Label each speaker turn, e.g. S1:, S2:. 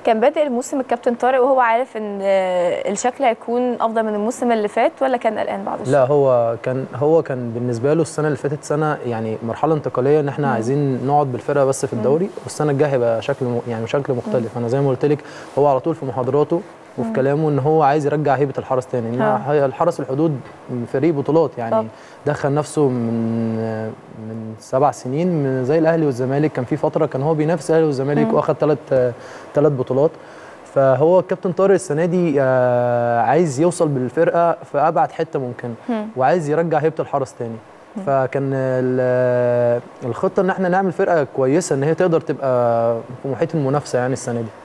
S1: كان بادئ الموسم الكابتن طارق وهو عارف ان آه، الشكل هيكون افضل من الموسم اللي فات ولا كان قلقان بعد الشوط؟
S2: لا هو كان هو كان بالنسبه له السنه اللي فاتت سنه يعني مرحله انتقاليه ان احنا عايزين نقعد بالفرقه بس في الدوري والسنه الجايه هيبقى شكل م- يعني شكل مختلف انا زي ما قلت لك هو على طول في محاضراته وفي كلامه ان هو عايز يرجع هيبه الحرس تاني ان
S1: آه.
S2: هي- الحرس الحدود فريق بطولات يعني
S1: طب.
S2: دخل نفسه من من سبع سنين من زي الاهلي والزمالك كان في فتره كان هو بينافس الاهلي والزمالك واخد ثلاث ثلاث بطولات فهو الكابتن طارق السنه دي آه، عايز يوصل بالفرقه في ابعد حته ممكنه وعايز يرجع هيبه الحرس تاني فكان ال- الخطه ان احنا نعمل فرقه كويسه ان هي تقدر تبقى في محيط المنافسه يعني السنه دي